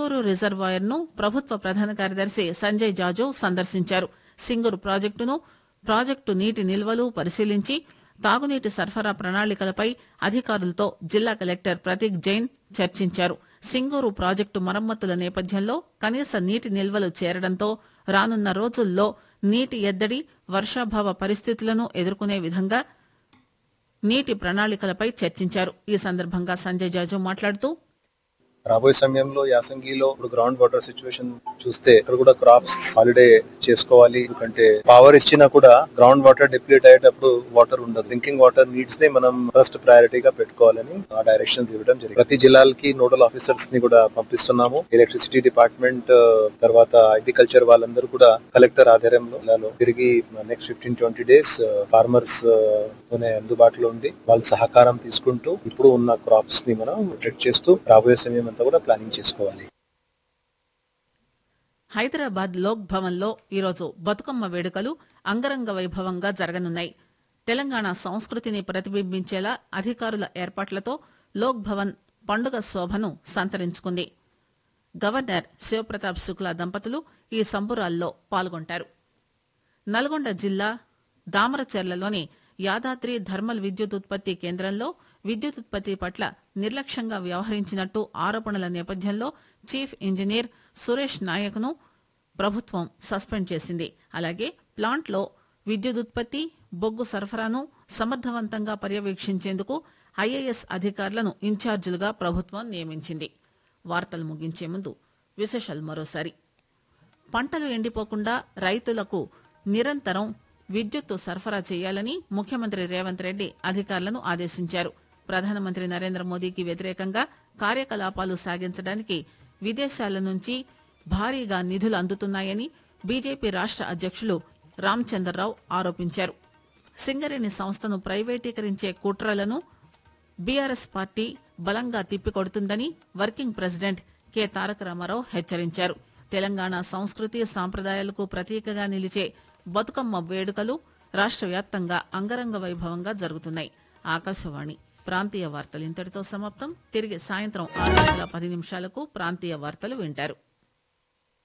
Singur reservoir ను ప్రభుత్వ ప్రధాన కార్యదర్శి సంజయ్ జాజు సందర్శించారు సింగూరు ప్రాజెక్టును ప్రాజెక్టు నీటి నిల్వలు పరిశీలించి తాగునీటి సరఫరా ప్రణాళికలపై అధికారులతో జిల్లా కలెక్టర్ ప్రతీక్ జైన్ చర్చించారు సింగూరు ప్రాజెక్టు మరమ్మతుల నేపథ్యంలో కనీస నీటి నిల్వలు చేరడంతో రానున్న రోజుల్లో నీటి ఎద్దడి వర్షాభావ పరిస్థితులను ఎదుర్కొనే విధంగా నీటి ప్రణాళికలపై చర్చించారు ఈ సందర్భంగా సంజయ్ జాజు మాట్లాడుతూ రాబోయే సమయంలో యాసంగిలో ఇప్పుడు గ్రౌండ్ వాటర్ సిచ్యువేషన్ చూస్తే ఇక్కడ కూడా క్రాప్స్ హాలిడే చేసుకోవాలి ఎందుకంటే పవర్ ఇచ్చినా కూడా గ్రౌండ్ వాటర్ డిప్లీట్ అయ్యేటప్పుడు వాటర్ ఉండదు డ్రింకింగ్ వాటర్ నీడ్స్ ని మనం ఫస్ట్ ప్రయారిటీగా పెట్టుకోవాలని ఆ డైరెక్షన్స్ ఇవ్వడం జరిగింది ప్రతి జిల్లాలకి నోడల్ ఆఫీసర్స్ ని కూడా పంపిస్తున్నాము ఎలక్ట్రిసిటీ డిపార్ట్మెంట్ తర్వాత అగ్రికల్చర్ వాళ్ళందరూ కూడా కలెక్టర్ ఆధ్వర్యంలో జిల్లాలో తిరిగి next fifteen twenty days farmers తోనే అందుబాటులో ఉండి వాళ్ళ సహకారం తీసుకుంటూ ఇప్పుడు ఉన్న క్రాప్స్ ని మనం ప్రొటెక్ట్ చేస్తూ రాబోయే సమయం అంతా కూడా ప్లానింగ్ చేసుకోవాలి హైదరాబాద్ లోక్ భవన్ లో ఈరోజు బతుకమ్మ వేడుకలు అంగరంగ వైభవంగా జరగనున్నాయి తెలంగాణ సంస్కృతిని ప్రతిబింబించేలా అధికారుల ఏర్పాట్లతో లోక్ భవన్ పండుగ శోభను సంతరించుకుంది గవర్నర్ శివప్రతాప్ శుక్లా దంపతులు ఈ సంబురాల్లో పాల్గొంటారు నల్గొండ జిల్లా దామరచెర్లలోని యాదాద్రి థర్మల్ విద్యుత్ ఉత్పత్తి కేంద్రంలో విద్యుత్ ఉత్పత్తి పట్ల నిర్లక్ష్యంగా వ్యవహరించినట్టు ఆరోపణల నేపథ్యంలో చీఫ్ ఇంజనీర్ సురేష్ నాయక్ ను ప్రభుత్వం సస్పెండ్ చేసింది అలాగే ప్లాంట్లో విద్యుత్ ఉత్పత్తి బొగ్గు సరఫరాను సమర్థవంతంగా పర్యవేక్షించేందుకు ఐఏఎస్ అధికారులను ఇన్ఛార్జీలుగా ప్రభుత్వం నియమించింది వార్తలు ముగించే ముందు విశేషాలు మరోసారి పంటలు ఎండిపోకుండా రైతులకు నిరంతరం విద్యుత్తు సరఫరా చేయాలని ముఖ్యమంత్రి రేవంత్ రెడ్డి అధికారులను ఆదేశించారు ప్రధానమంత్రి నరేంద్ర మోదీకి వ్యతిరేకంగా కార్యకలాపాలు సాగించడానికి విదేశాల నుంచి భారీగా నిధులు అందుతున్నాయని బీజేపీ రాష్ట అధ్యక్షులు రామచంద్రరావు ఆరోపించారు సింగరేణి సంస్థను ప్రైవేటీకరించే కుట్రలను బీఆర్ఎస్ పార్టీ బలంగా తిప్పికొడుతుందని working president K Taraka Rama Rao హెచ్చరించారు తెలంగాణ సంస్కృతి సాంప్రదాయాలకు ప్రతీకగా నిలిచే బతుకమ్మ వేడుకలు రాష్ట్ర వ్యాప్తంగా అంగరంగ వైభవంగా జరుగుతున్నాయి ఆకాశవాణి ప్రాంతీయ వార్తలు ఇంతటితో సమాప్తం తిరిగి సాయంత్రం ఆరు గంటల పది నిమిషాలకు ప్రాంతీయ వార్తలు వింటారు